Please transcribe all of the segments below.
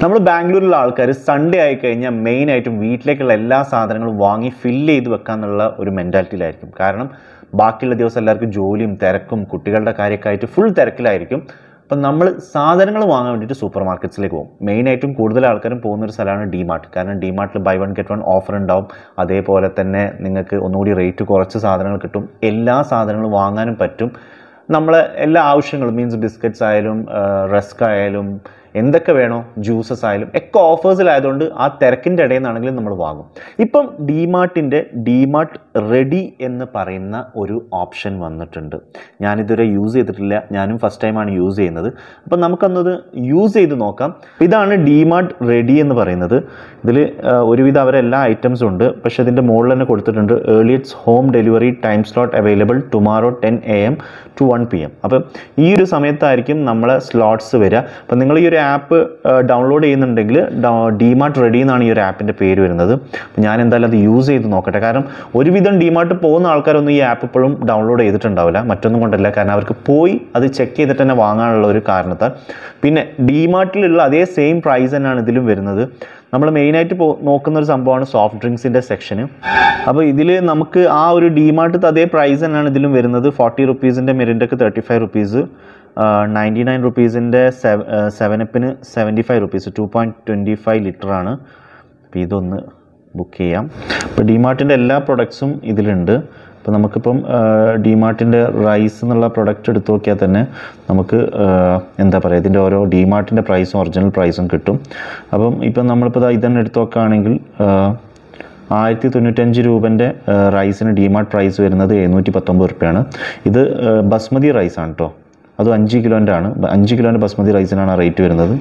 നമ്മൾ ബാംഗ്ലൂരിലുള്ള ആൾക്കാർ സൺഡേ ആയി കഴിഞ്ഞാൽ മെയിനായിട്ടും വീട്ടിലേക്കുള്ള എല്ലാ സാധനങ്ങളും വാങ്ങി ഫില്ല് ചെയ്ത് വെക്കാന്നുള്ള ഒരു മെൻറ്റാലിറ്റിയിലായിരിക്കും കാരണം ബാക്കിയുള്ള ദിവസം എല്ലാവർക്കും ജോലിയും തിരക്കും കുട്ടികളുടെ കാര്യമൊക്കെ ആയിട്ട് ഫുൾ തിരക്കിലായിരിക്കും അപ്പം നമ്മൾ സാധനങ്ങൾ വാങ്ങാൻ വേണ്ടിയിട്ട് സൂപ്പർ മാർക്കറ്റ്സിലേക്ക് പോകും മെയിനായിട്ടും കൂടുതൽ ആൾക്കാരും പോകുന്ന ഒരു സ്ഥലമാണ് ഡിമാർട്ട് കാരണം ഡിമാർട്ടിൽ buy one get one offer ഉണ്ടാവും അതേപോലെ തന്നെ നിങ്ങൾക്ക് ഒന്നുകൂടി റേറ്റ് കുറച്ച് സാധനങ്ങൾ കിട്ടും എല്ലാ സാധനങ്ങളും വാങ്ങാനും പറ്റും നമ്മളെ എല്ലാ ആവശ്യങ്ങളും മീൻസ് ബിസ്ക്കറ്റ്സ് ആയാലും റസ്ക് ആയാലും എന്തൊക്കെ വേണോ ജ്യൂസസ് ആയാലും ഒക്കെ ഓഫേഴ്സിലായതുകൊണ്ട് ആ തിരക്കിൻ്റെ ഇടയിൽ നിന്നാണെങ്കിലും നമ്മൾ വാങ്ങും ഇപ്പം ഡിമാർട്ടിൻ്റെ ഡിമാർട്ട് റെഡി എന്ന് പറയുന്ന ഒരു ഓപ്ഷൻ വന്നിട്ടുണ്ട് ഞാനിതുവരെ യൂസ് ചെയ്തിട്ടില്ല ഞാനും ഫസ്റ്റ് ടൈമാണ് യൂസ് ചെയ്യുന്നത് അപ്പം നമുക്കൊന്നത് യൂസ് ചെയ്ത് നോക്കാം ഇതാണ് ഡിമാർട്ട് റെഡി എന്ന് പറയുന്നത് ഇതിൽ ഒരുവിധം അവരെല്ലാ ഐറ്റംസും ഉണ്ട് പക്ഷേ ഇതിൻ്റെ മുകളിൽ തന്നെ കൊടുത്തിട്ടുണ്ട് ഏർലിയറ്റ്സ് home delivery time slot available tomorrow ten A M to one P M അപ്പം ഈ ഒരു സമയത്തായിരിക്കും നമ്മളെ സ്ലോട്ട്സ് വരിക അപ്പം നിങ്ങൾ ഈ ഒരു ആപ്പ് ഡൗൺലോഡ് ചെയ്യുന്നുണ്ടെങ്കിൽ ഡിമാർട്ട് റെഡി എന്നാണ് ഈ ഒരു ആപ്പിൻ്റെ പേര് വരുന്നത് അപ്പം ഞാൻ എന്തായാലും അത് യൂസ് ചെയ്ത് നോക്കട്ടെ കാരണം ഒരുവിധം ഡിമാർട്ട് പോകുന്ന ആൾക്കാരൊന്നും ഈ ആപ്പ് ഇപ്പോഴും ഡൗൺലോഡ് ചെയ്തിട്ടുണ്ടാവില്ല മറ്റൊന്നും കൊണ്ടല്ല കാരണം അവർക്ക് പോയി അത് ചെക്ക് ചെയ്തിട്ട് തന്നെ വാങ്ങാനുള്ള ഒരു കാരണത്താൽ പിന്നെ ഡിമാർട്ടിലുള്ള അതേ സെയിം പ്രൈസ് തന്നെയാണ് ഇതിലും വരുന്നത് നമ്മൾ മെയിനായിട്ട് പോ നോക്കുന്ന ഒരു സംഭവമാണ് സോഫ്റ്റ് ഡ്രിങ്ക്സിൻ്റെ സെക്ഷന് അപ്പോൾ ഇതിൽ നമുക്ക് ആ ഒരു ഡിമാർട്ട് അതേ പ്രൈസ് തന്നെയാണ് ഇതിലും വരുന്നത് ഫോർട്ടി റുപ്പീസിൻ്റെ മെറിൻ്റെക്ക് thirty five rupees ninety nine റുപ്പീസിൻ്റെ സെവനപ്പിന് seventy five rupees two point twenty five ലിറ്ററാണ് അപ്പോൾ ഇതൊന്ന് ബുക്ക് ചെയ്യാം അപ്പോൾ ഡിമാർട്ടിൻ്റെ എല്ലാ പ്രൊഡക്ട്സും ഇതിലുണ്ട് അപ്പോൾ നമുക്കിപ്പം ഡിമാർട്ടിൻ്റെ റൈസ് എന്നുള്ള പ്രൊഡക്റ്റ് എടുത്ത് നോക്കിയാൽ തന്നെ നമുക്ക് ആ, എന്താ പറയുക ഇതിൻ്റെ ഓരോ ഡിമാർട്ടിൻ്റെ പ്രൈസും ഒറിജിനൽ പ്രൈസും കിട്ടും അപ്പം ഇപ്പം നമ്മളിപ്പോൾ ദാ ഇതന്നെ എടുത്ത് നോക്കുകയാണെങ്കിൽ ആ, ആയിരത്തി തൊണ്ണൂറ്റഞ്ച് രൂപൻ്റെ റൈസിന് ഡിമാർട്ട് പ്രൈസ് വരുന്നത് എഴുന്നൂറ്റി പത്തൊമ്പത് റുപ്യാണ് ഇത് ആ, ബസ്മതി റൈസാണ് കേട്ടോ അത് അഞ്ച് കിലോൻ്റെ ആണ് അഞ്ച് കിലോൻ്റെ ബസ്മതി റൈസിനാണ് ആ റേറ്റ് വരുന്നത്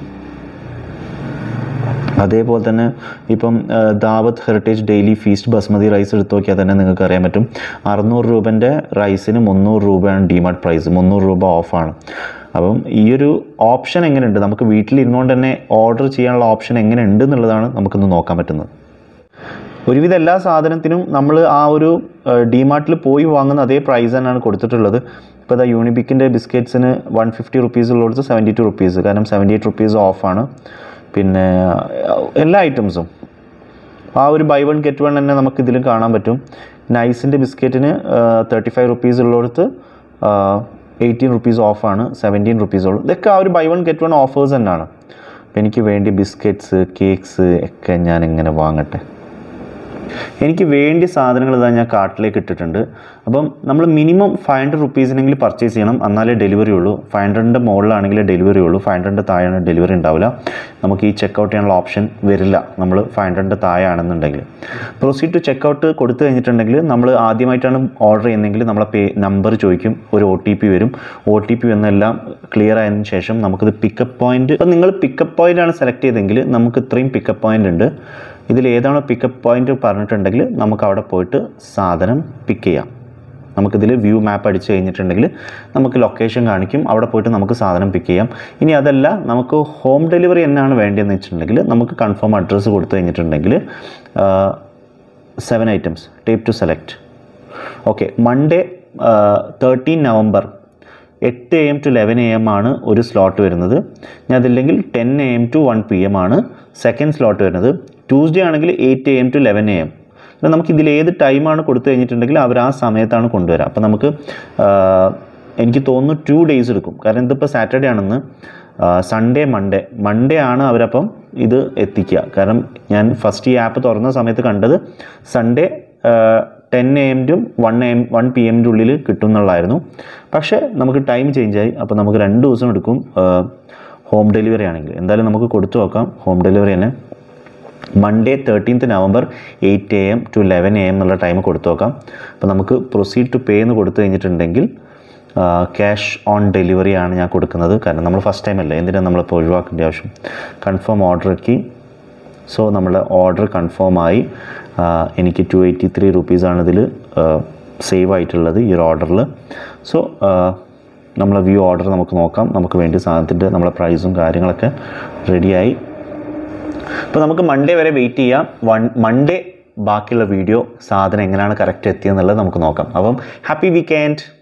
അതേപോലെ തന്നെ ഇപ്പം ആ, Daawat heritage daily feast basmati rice എടുത്ത് നോക്കിയാൽ തന്നെ നിങ്ങൾക്ക് അറിയാൻ പറ്റും അറുന്നൂറ് രൂപൻ്റെ റൈസിന് മുന്നൂറ് രൂപയാണ് ഡിമാർട്ട് പ്രൈസ് മുന്നൂറ് രൂപ ഓഫാണ് അപ്പം ഈ ഒരു ഓപ്ഷൻ എങ്ങനെയുണ്ട് നമുക്ക് വീട്ടിലിരുന്നുകൊണ്ട് തന്നെ ഓർഡർ ചെയ്യാനുള്ള ഓപ്ഷൻ എങ്ങനെ ഉണ്ട് എന്നുള്ളതാണ് നമുക്കൊന്ന് നോക്കാൻ പറ്റുന്നത് ഒരുവിധം എല്ലാ സാധനത്തിനും നമ്മൾ ആ ഒരു ഡിമാർട്ടിൽ പോയി വാങ്ങുന്ന അതേ പ്രൈസ് തന്നെയാണ് കൊടുത്തിട്ടുള്ളത് ഇപ്പോൾ ഇതാ യൂണിബിക്കിൻ്റെ ബിസ്ക്കറ്റ്സിന് വൺ ഫിഫ്റ്റി റുപ്പീസ് ഉള്ളിടത്ത് സെവൻറ്റി ടു റുപ്പീസ് കാരണം സെവൻറ്റി എയ്റ്റ് റുപ്പീസ് ഓഫാണ് പിന്നെ അഹ് എല്ലാ ഐറ്റംസും ആ ഒരു ബൈ വൺ ഗെറ്റ് വൺ തന്നെ നമുക്ക് ഇതിലും കാണാൻ പറ്റും നൈസിൻ്റെ ബിസ്ക്കറ്റിന് തേർട്ടി ഫൈവ് റുപ്പീസ് ഉള്ളിടത്ത് എയ്റ്റീൻ റുപ്പീസ് ഓഫാണ് സെവൻറ്റീൻ റുപ്പീസ് ഉള്ളൂ ഇതൊക്കെ ആ ഒരു buy one get one offers തന്നെയാണ് അപ്പം എനിക്ക് വേണ്ടി ബിസ്ക്കറ്റ്സ് കേക്ക്സ് ഒക്കെ ഞാൻ എങ്ങനെ വാങ്ങട്ടെ എനിക്ക് വേണ്ടിയ സാധനങ്ങൾ ഇതാ ഞാൻ കാർട്ടിലേക്ക് ഇട്ടിട്ടുണ്ട് അപ്പം നമ്മൾ മിനിമം ഫൈവ് ഹൺഡ്രഡ് റുപ്പീസിനെങ്കിലും പർച്ചേസ് ചെയ്യണം എന്നാലേ ഡെലിവറി ഉള്ളൂ ഫൈവ് ഹൺഡ്രഡിൻ്റെ മുകളിലാണെങ്കിൽ ഡെലിവറി ഉള്ളൂ ഫൈവ് ഹൺഡ്രഡിൻ്റെ താഴെയാണ് ഡെലിവറി ഉണ്ടാവില്ല നമുക്ക് ഈ ചെക്കൗട്ട് ചെയ്യാനുള്ള ഓപ്ഷൻ വരില്ല നമ്മൾ ഫൈവ് ഹൺഡ്രഡിൻ്റെ താഴെയാണെന്നുണ്ടെങ്കിൽ പ്രൊസീഡ് ടു ചെക്കൗട്ട് കൊടുത്തു കഴിഞ്ഞിട്ടുണ്ടെങ്കിൽ നമ്മൾ ആദ്യമായിട്ടാണ് ഓർഡർ ചെയ്യുന്നതെങ്കിൽ നമ്മളെ പേ നമ്പർ ചോദിക്കും ഒരു ഒ ടി പി വരും ഒ ടി പി എന്നെല്ലാം ക്ലിയർ ആയതിനു ശേഷം നമുക്കിത് പിക്കപ്പ് പോയിന്റ് ഇപ്പം നിങ്ങൾ പിക്കപ്പ് പോയിന്റ് ആണ് സെലക്ട് ചെയ്തെങ്കിൽ നമുക്ക് ഇത്രയും പിക്കപ്പ് പോയിന്റ് ഉണ്ട് ഇതിൽ ഏതാണോ പിക്കപ്പ് പോയിന്റ് പറഞ്ഞിട്ടുണ്ടെങ്കിൽ നമുക്ക് അവിടെ പോയിട്ട് സാധനം പിക്ക് ചെയ്യാം നമുക്കിതിൽ വ്യൂ മാപ്പ് അടിച്ച് കഴിഞ്ഞിട്ടുണ്ടെങ്കിൽ നമുക്ക് ലൊക്കേഷൻ കാണിക്കും അവിടെ പോയിട്ട് നമുക്ക് സാധനം പിക്ക് ചെയ്യാം ഇനി അതല്ല നമുക്ക് ഹോം ഡെലിവറി എന്നാണ് വേണ്ടതെന്ന് വെച്ചിട്ടുണ്ടെങ്കിൽ നമുക്ക് കൺഫേം അഡ്രസ്സ് കൊടുത്തു കഴിഞ്ഞിട്ടുണ്ടെങ്കിൽ seven items tap to select okay Monday thirteen November എട്ട് A M to eleven A M ആണ് ഒരു സ്ലോട്ട് വരുന്നത് ഞാൻ അതില്ലെങ്കിൽ ten A M to one P M ആണ് സെക്കൻഡ് സ്ലോട്ട് വരുന്നത് ട്യൂസ്ഡേ ആണെങ്കിൽ eight A M to eleven A M നമുക്ക് ഇതിൽ ഏത് ടൈമാണ് കൊടുത്തു കഴിഞ്ഞിട്ടുണ്ടെങ്കിൽ അവർ ആ സമയത്താണ് കൊണ്ടുവരിക അപ്പോൾ നമുക്ക് ആ, എനിക്ക് തോന്നുന്നു ടു ഡേയ്സ് എടുക്കും കാരണം ഇതിപ്പോൾ സാറ്റർഡേ ആണെന്ന് സൺഡേ മൺഡേ മൺഡേ ആണ് അവരപ്പം ഇത് എത്തിക്കുക കാരണം ഞാൻ ഫസ്റ്റ് ഈ ആപ്പ് തുറന്ന സമയത്ത് കണ്ടത് സൺഡേ ടെൻ എ എമ്മിനും വൺ എം വൺ പി എമ്മിൻ്റെ ഉള്ളിൽ കിട്ടും എന്നുള്ളതായിരുന്നു പക്ഷേ നമുക്ക് ടൈം ചേഞ്ച് ആയി അപ്പോൾ നമുക്ക് രണ്ട് ദിവസം എടുക്കും ഹോം ഡെലിവറി ആണെങ്കിൽ എന്തായാലും നമുക്ക് കൊടുത്തു നോക്കാം ഹോം ഡെലിവറി തന്നെ Monday thirteenth November eight A M to eleven A M എന്നുള്ള ടൈം കൊടുത്തു നോക്കാം അപ്പോൾ നമുക്ക് പ്രൊസീഡ് ടു പേ എന്ന് കൊടുത്തു കഴിഞ്ഞിട്ടുണ്ടെങ്കിൽ ക്യാഷ് ഓൺ ഡെലിവറി ആണ് ഞാൻ കൊടുക്കുന്നത് കാരണം നമ്മൾ ഫസ്റ്റ് ടൈം അല്ലേ എന്തിനാണ് നമ്മളിപ്പോൾ ഒഴിവാക്കേണ്ട ആവശ്യം കൺഫേം ഓർഡർ ആക്കി സോ നമ്മുടെ ഓർഡർ കൺഫേം ആയി ആ, എനിക്ക് ടു എയ്റ്റി ത്രീ റുപ്പീസാണ് ഇതിൽ സേവ് ആയിട്ടുള്ളത് ഈ ഒരു ഓർഡറിൽ സോ നമ്മളെ വ്യൂ ഓർഡർ നമുക്ക് നോക്കാം നമുക്ക് വേണ്ടി സാധനത്തിൻ്റെ നമ്മളെ പ്രൈസും കാര്യങ്ങളൊക്കെ റെഡിയായി അപ്പോൾ നമുക്ക് മൺഡേ വരെ വെയിറ്റ് ചെയ്യാം വൺ മൺഡേ ബാക്കിയുള്ള വീഡിയോ സാധനം എങ്ങനെയാണ് കറക്റ്റ് എത്തിയെന്നുള്ളത് നമുക്ക് നോക്കാം അപ്പം ഹാപ്പി വീക്കെൻഡ്